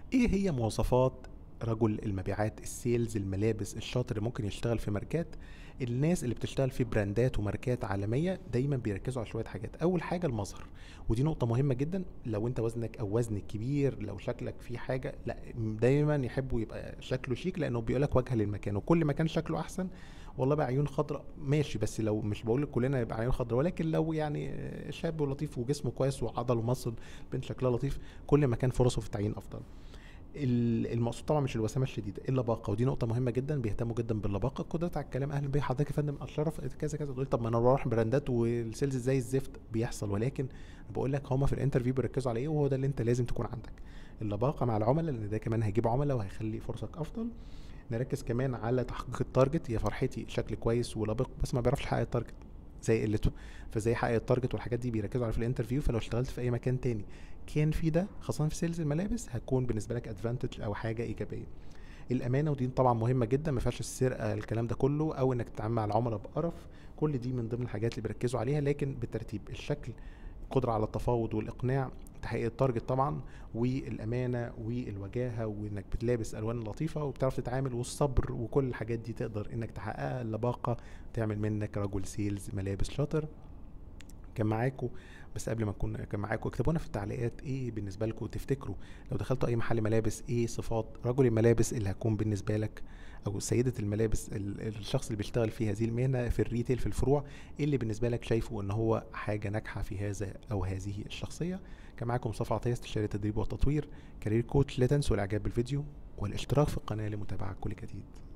ايه هي مواصفات رجل المبيعات السيلز الملابس الشاطر اللي ممكن يشتغل في ماركات الناس اللي بتشتغل في براندات وماركات عالميه دايما بيركزوا على شويه حاجات اول حاجه المظهر ودي نقطه مهمه جدا لو انت وزنك او وزنك كبير لو شكلك فيه حاجه لا دايما يحبوا يبقى شكله شيك لانه بيقول لك وجه للمكان وكل ما كان شكله احسن والله بقى عيون خضراء ماشي بس لو مش بقول لك كلنا يبقى عيون خضراء ولكن لو يعني شاب ولطيف وجسمه كويس وعضل ومصل بنت شكلها لطيف كل ما كان فرصه في التعيين افضل ال- المقصود طبعا مش الوسامه الشديده اللباقه ودي نقطه مهمه جدا بيهتموا جدا باللباقه قدرت على الكلام اهلا بيه حضرتك يا فندم اشرف كذا كذا تقول طب ما انا بروح براندات والسيلز زي الزفت بيحصل ولكن بقول لك هما في الانترفيو بيركزوا على ايه وهو ده اللي انت لازم تكون عندك اللباقه مع العملاء لان ده كمان هيجيب عملاء وهيخلي فرصك افضل نركز كمان على تحقيق التارجت يا فرحتي شكل كويس ولبق بس ما بيعرفش يحقق التارجت زي قلته فازاي يحقق التارجت والحاجات دي بيركزوا على في الانترفيو فلو اشتغلت في اي مكان تاني كان في ده خاصه في سيلز الملابس هتكون بالنسبه لك ادفانتج او حاجه ايجابيه الامانه ودي طبعا مهمه جدا ما فيهاش السرقه الكلام ده كله او انك تتعامل مع العملاء بقرف كل دي من ضمن الحاجات اللي بيركزوا عليها لكن بالترتيب الشكل القدره على التفاوض والاقناع تحقيق التارجت طبعا والامانه والوجاهه وانك بتلابس الوان لطيفه وبتعرف تتعامل والصبر وكل الحاجات دي تقدر انك تحققها اللباقه تعمل منك رجل سيلز ملابس شاطر كان معاكم بس قبل ما نكون كان معاكم اكتبوا لنا في التعليقات ايه بالنسبه لكم تفتكروا لو دخلتوا اي محل ملابس ايه صفات رجل الملابس اللي هتكون بالنسبه لك او سيده الملابس ال- الشخص اللي بيشتغل في هذه المهنه في الريتيل في الفروع ايه اللي بالنسبه لك شايفه ان هو حاجه ناجحه في هذا او هذه الشخصيه كان معاكم مصطفى عطيه استشاري التدريب والتطوير كارير كوتش لا تنسوا الاعجاب بالفيديو والاشتراك في القناه لمتابعه كل جديد